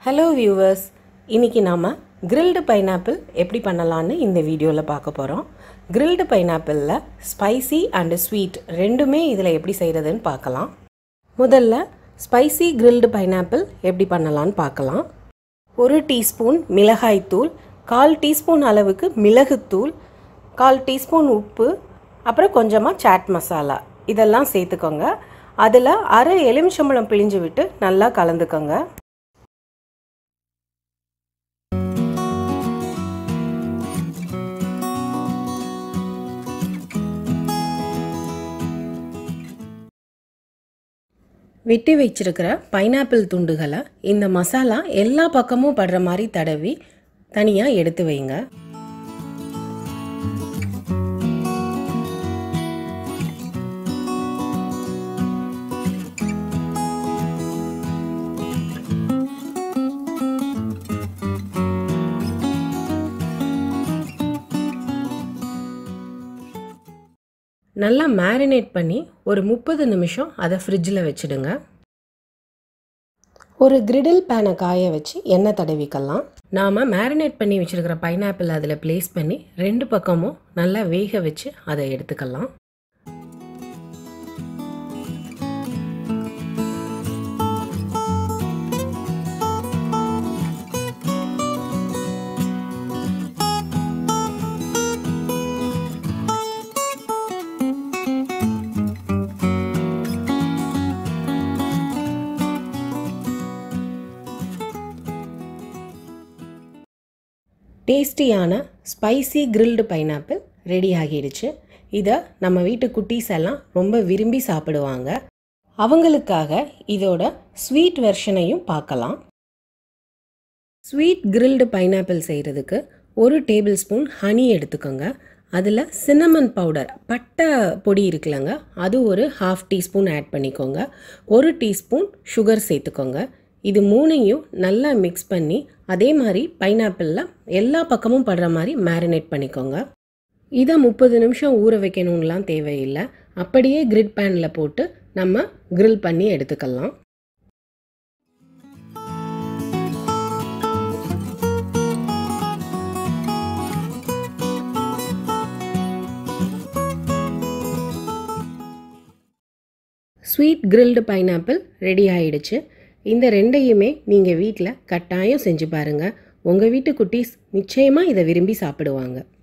hello viewers இன்றைக்கி நாம் grilled pineapple எப்படி பண்ணலான்னு இந்த வீடியோவில் பார்க்க போகிறோம் கிரில்டு பைனாப்பிளில் ஸ்பைசி அண்டு ஸ்வீட் ரெண்டுமே இதில் எப்படி செய்கிறதுன்னு பார்க்கலாம் முதல்ல ஸ்பைசி கிரில்டு பைனாப்பிள் எப்படி பண்ணலான்னு பார்க்கலாம் ஒரு டீஸ்பூன் மிளகாய்த்தூள் கால் டீஸ்பூன் அளவுக்கு மிளகுத்தூள் கால் டீஸ்பூன் உப்பு அப்புறம் கொஞ்சமாக சாட் மசாலா இதெல்லாம் சேர்த்துக்கோங்க அதில் அரை எலுமிச்சம்பழம் பிழிஞ்சு விட்டு நல்லா கலந்துக்கோங்க வெட்டி வச்சிருக்கிற பைனாப்பிள் துண்டுகளை இந்த மசாலா எல்லா பக்கமும் படுற மாதிரி தடவி தனியாக எடுத்து வைங்க நல்லா மேரினேட் பண்ணி ஒரு முப்பது நிமிஷம் அதை ஃப்ரிட்ஜில் வச்சுடுங்க ஒரு கிரிடில் பேனை காய வச்சு எண்ணெய் தடவிக்கலாம் நாம் மேரினேட் பண்ணி வச்சுருக்கிற பைனாப்பிள் அதில் ப்ளேஸ் பண்ணி ரெண்டு பக்கமும் நல்லா வேக வச்சு அதை எடுத்துக்கலாம் டேஸ்டியான ஸ்பைசி கிரில்டு பைனாப்பிள் ரெடி ஆகிடுச்சு இதை நம்ம வீட்டு குட்டீஸ் எல்லாம் ரொம்ப விரும்பி சாப்பிடுவாங்க அவங்களுக்காக இதோட ஸ்வீட் வெர்ஷனையும் பார்க்கலாம் ஸ்வீட் கிரில்டு பைனாப்பிள் செய்கிறதுக்கு ஒரு டேபிள் ஸ்பூன் ஹனி எடுத்துக்கோங்க அதில் சின்னமன் பவுடர் பட்டை பொடி இருக்குல்லங்க அது ஒரு ஹாஃப் டீஸ்பூன் ஆட் பண்ணிக்கோங்க ஒரு டீஸ்பூன் சுகர் சேர்த்துக்கோங்க இது மூணையும் நல்லா மிக்ஸ் பண்ணி அதே மாதிரி பைனாப்பிளில் எல்லா பக்கமும் படுற மாதிரி மேரினேட் பண்ணிக்கோங்க இதை முப்பது நிமிஷம் ஊற வைக்கணும்லாம் தேவையில்லை அப்படியே கிரிட் பேனில் போட்டு நம்ம கிரில் பண்ணி எடுத்துக்கலாம் ஸ்வீட் கிரில்டு பைனாப்பிள் ரெடி ஆயிடுச்சு இந்த ரெண்டையுமே நீங்கள் வீட்டில் கட்டாயம் செஞ்சு பாருங்கள் உங்கள் வீட்டு குட்டீஸ் நிச்சயமாக இதை விரும்பி சாப்பிடுவாங்க